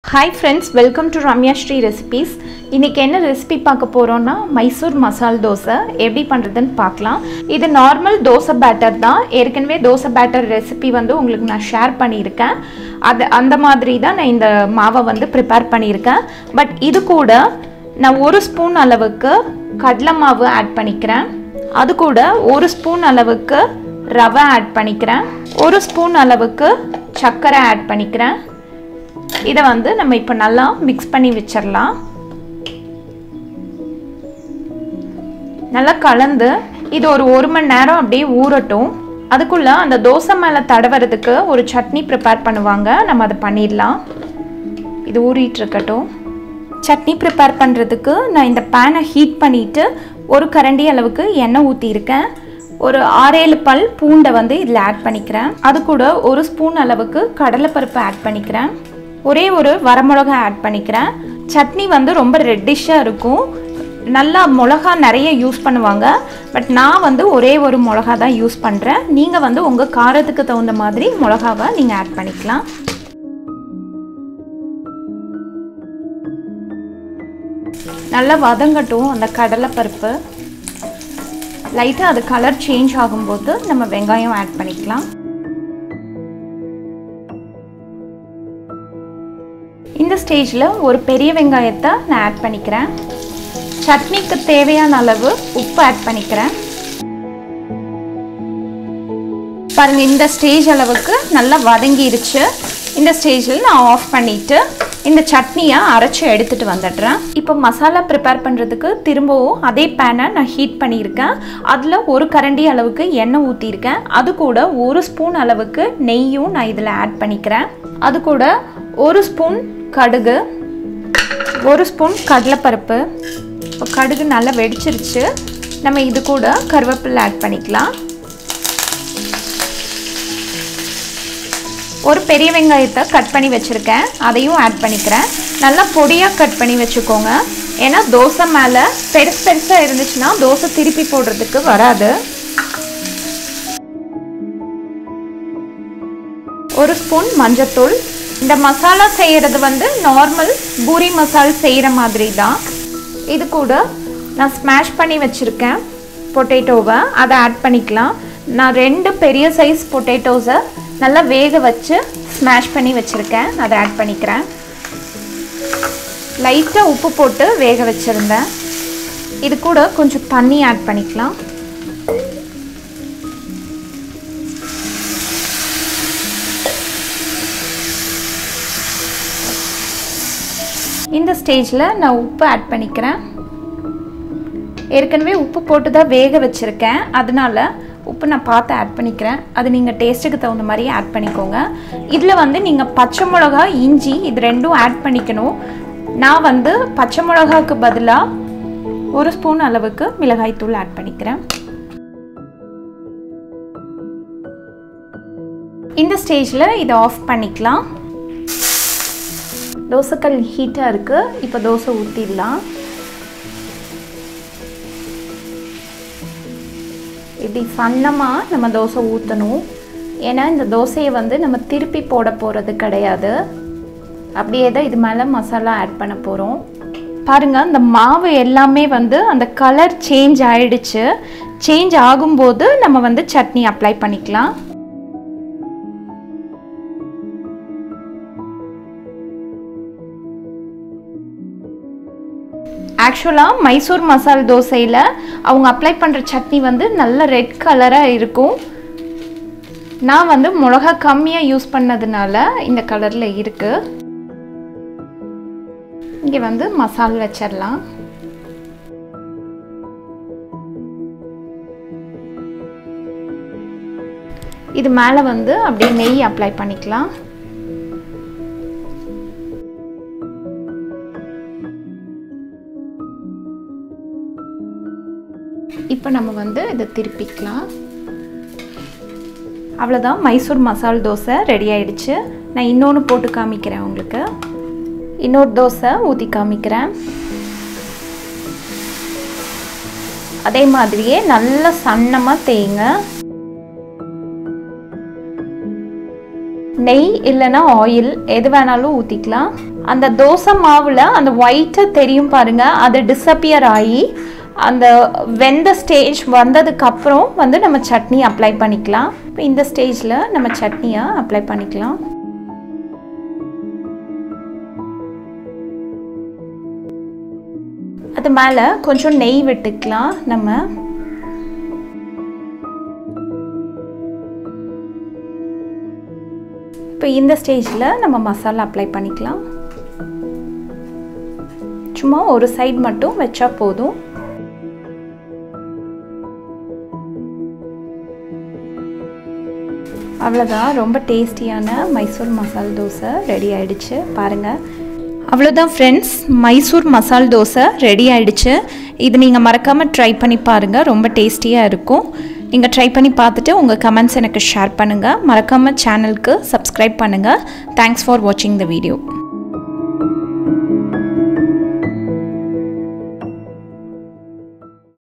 hi friends welcome to Ramya Shri recipes இன்றைக்கி என்ன recipe பார்க்க போகிறோன்னா மைசூர் மசால் தோசை எப்படி பண்ணுறதுன்னு பார்க்கலாம் இது நார்மல் தோசை பேட்டர் தான் ஏற்கனவே தோசை பேட்டர் ரெசிபி வந்து உங்களுக்கு நான் ஷேர் பண்ணியிருக்கேன் அது அந்த மாதிரி தான் நான் இந்த மாவை வந்து ப்ரிப்பேர் பண்ணியிருக்கேன் பட் இது கூட நான் ஒரு ஸ்பூன் அளவுக்கு கடலை மாவு ஆட் பண்ணிக்கிறேன் அது கூட ஒரு ஸ்பூன் அளவுக்கு ரவை ஆட் பண்ணிக்கிறேன் ஒரு ஸ்பூன் அளவுக்கு சர்க்கரை ஆட் பண்ணிக்கிறேன் இதை வந்து நம்ம இப்போ நல்லா மிக்ஸ் பண்ணி வச்சிடலாம் நல்லா கலந்து இது ஒரு ஒரு மணி நேரம் அப்படியே ஊறட்டும் அதுக்குள்ளே அந்த தோசை மேலே தடவுறதுக்கு ஒரு சட்னி ப்ரிப்பேர் பண்ணுவாங்க நம்ம அதை பண்ணிடலாம் இது ஊறிட்டு இருக்கட்டும் சட்னி ப்ரிப்பேர் பண்ணுறதுக்கு நான் இந்த பேனை ஹீட் பண்ணிவிட்டு ஒரு கரண்டி அளவுக்கு எண்ணெய் ஊற்றியிருக்கேன் ஒரு ஆறேழு பல் பூண்டை வந்து இதில் ஆட் பண்ணிக்கிறேன் அது கூட ஒரு ஸ்பூன் அளவுக்கு கடலைப்பருப்பு ஆட் பண்ணிக்கிறேன் ஒரே ஒரு வரமிளகா ஆட் பண்ணிக்கிறேன் சட்னி வந்து ரொம்ப ரெட்டிஷாக இருக்கும் நல்லா மிளகா நிறைய யூஸ் பண்ணுவாங்க பட் நான் வந்து ஒரே ஒரு மிளகா தான் யூஸ் பண்ணுறேன் நீங்கள் வந்து உங்கள் காரத்துக்கு தகுந்த மாதிரி மிளகாவை நீங்கள் ஆட் பண்ணிக்கலாம் நல்லா வதங்கட்டும் அந்த கடலைப்பருப்பு லைட்டாக அது கலர் சேஞ்ச் ஆகும்போது நம்ம வெங்காயம் ஆட் பண்ணிக்கலாம் இந்த ஸ்டேஜில் ஒரு பெரிய வெங்காயத்தை நான் ஆட் பண்ணிக்கிறேன் சட்னிக்கு தேவையான அளவு உப்பு ஆட் பண்ணிக்கிறேன் பாருங்க இந்த ஸ்டேஜ் அளவுக்கு நல்லா வதங்கிருச்சு இந்த ஸ்டேஜில் நான் ஆஃப் பண்ணிவிட்டு இந்த சட்னியை அரைச்சி எடுத்துகிட்டு வந்துடுறேன் இப்போ மசாலா ப்ரிப்பேர் பண்ணுறதுக்கு திரும்பவும் அதே பேனை நான் ஹீட் பண்ணியிருக்கேன் அதில் ஒரு கரண்டி அளவுக்கு எண்ணெய் ஊற்றிருக்கேன் அது கூட ஒரு ஸ்பூன் அளவுக்கு நெய்யும் நான் இதில் ஆட் பண்ணிக்கிறேன் அது கூட ஒரு ஸ்பூன் கடுகு ஒரு ஸ்பூன் கடலைப்பருப்பு இப்போ கடுகு நல்லா வெடிச்சிருச்சு நம்ம இது கூட கருவேப்பிலை ஆட் பண்ணிக்கலாம் ஒரு பெரிய வெங்காயத்தை கட் பண்ணி வச்சுருக்கேன் அதையும் ஆட் பண்ணிக்கிறேன் நல்லா பொடியாக கட் பண்ணி வச்சுக்கோங்க ஏன்னா தோசை மேலே பெருசு பெருசாக இருந்துச்சுன்னா தோசை திருப்பி போடுறதுக்கு வராது ஒரு ஸ்பூன் மஞ்சத்தூள் இந்த மசாலா செய்கிறது வந்து நார்மல் பூரி மசால் செய்கிற மாதிரி தான் இது கூட நான் ஸ்மாஷ் பண்ணி வச்சுருக்கேன் பொட்டேட்டோவை அதை ஆட் பண்ணிக்கலாம் நான் ரெண்டு பெரிய சைஸ் பொட்டேட்டோஸை நல்லா வேக வச்சு ஸ்மாஷ் பண்ணி வச்சுருக்கேன் அதை ஆட் பண்ணிக்கிறேன் லைட்டாக உப்பு போட்டு வேக வச்சுருந்தேன் இது கூட கொஞ்சம் தண்ணி ஆட் பண்ணிக்கலாம் இந்த ஸ்டேஜில் நான் உப்பு ஆட் பண்ணிக்கிறேன் ஏற்கனவே உப்பு போட்டு தான் வேக வச்சுருக்கேன் அதனால உப்பு நான் பார்த்து ஆட் பண்ணிக்கிறேன் அது நீங்கள் டேஸ்ட்டுக்கு தகுந்த மாதிரி ஆட் பண்ணிக்கோங்க இதில் வந்து நீங்கள் பச்சை மிளகா இஞ்சி இது ரெண்டும் ஆட் பண்ணிக்கணும் நான் வந்து பச்சை மிளகாவுக்கு பதிலாக ஒரு ஸ்பூன் அளவுக்கு மிளகாய்த்தூள் ஆட் பண்ணிக்கிறேன் இந்த ஸ்டேஜில் இதை ஆஃப் பண்ணிக்கலாம் தோசைக்கல் ஹீட்டாக இருக்குது இப்போ தோசை ஊற்றிடலாம் இப்படி சன்னமாக நம்ம தோசை ஊற்றணும் ஏன்னா இந்த தோசையை வந்து நம்ம திருப்பி போட போகிறது கிடையாது அப்படியே தான் இது மேலே மசாலா ஆட் பண்ண போகிறோம் பாருங்கள் அந்த மாவு எல்லாமே வந்து அந்த கலர் சேஞ்ச் ஆயிடுச்சு சேஞ்ச் ஆகும்போது நம்ம வந்து சட்னி அப்ளை பண்ணிக்கலாம் ஆக்சுவலாக மைசூர் மசால் தோசையில் அவங்க அப்ளை பண்ணுற சட்னி வந்து நல்ல ரெட் கலராக இருக்கும் நான் வந்து மிளகா கம்மியாக யூஸ் பண்ணதுனால இந்த கலரில் இருக்குது இங்கே வந்து மசால் வச்சிடலாம் இது மேலே வந்து அப்படியே நெய் அப்ளை பண்ணிக்கலாம் இப்போ நம்ம வந்து இதை திருப்பிக்கலாம் அவ்வளோதான் மைசூர் மசால் தோசை ரெடி ஆயிடுச்சு நான் இன்னொன்று போட்டு காமிக்கிறேன் உங்களுக்கு இன்னொரு தோசை ஊற்றி காமிக்கிறேன் அதே மாதிரியே நல்லா சன்னமாக தேய்ங்க நெய் இல்லைன்னா ஆயில் எது வேணாலும் ஊற்றிக்கலாம் அந்த தோசை மாவில் அந்த ஒயிட்டு தெரியும் பாருங்க அது டிஸப்பியர் ஆகி அந்த வெந்த ஸ்டேஜ் வந்ததுக்கப்புறம் வந்து நம்ம சட்னி அப்ளை பண்ணிக்கலாம் இப்போ இந்த ஸ்டேஜில் நம்ம சட்னியை அப்ளை பண்ணிக்கலாம் அது மேலே கொஞ்சம் நெய் விட்டுக்கலாம் நம்ம இப்போ இந்த ஸ்டேஜில் நம்ம மசாலா அப்ளை பண்ணிக்கலாம் சும்மா ஒரு சைடு மட்டும் வச்சா போதும் அவ்வளோதான் ரொம்ப டேஸ்டியான மைசூர் மசால் தோசை ரெடி ஆயிடுச்சு பாருங்கள் அவ்வளோதான் ஃப்ரெண்ட்ஸ் மைசூர் மசால் தோசை ரெடி ஆயிடுச்சு இது நீங்கள் மறக்காமல் ட்ரை பண்ணி பாருங்கள் ரொம்ப டேஸ்டியாக இருக்கும் நீங்கள் ட்ரை பண்ணி பார்த்துட்டு உங்கள் கமெண்ட்ஸ் எனக்கு ஷேர் பண்ணுங்கள் மறக்காமல் சேனலுக்கு சப்ஸ்கிரைப் பண்ணுங்கள் தேங்க்ஸ் ஃபார் வாட்சிங் த வீடியோ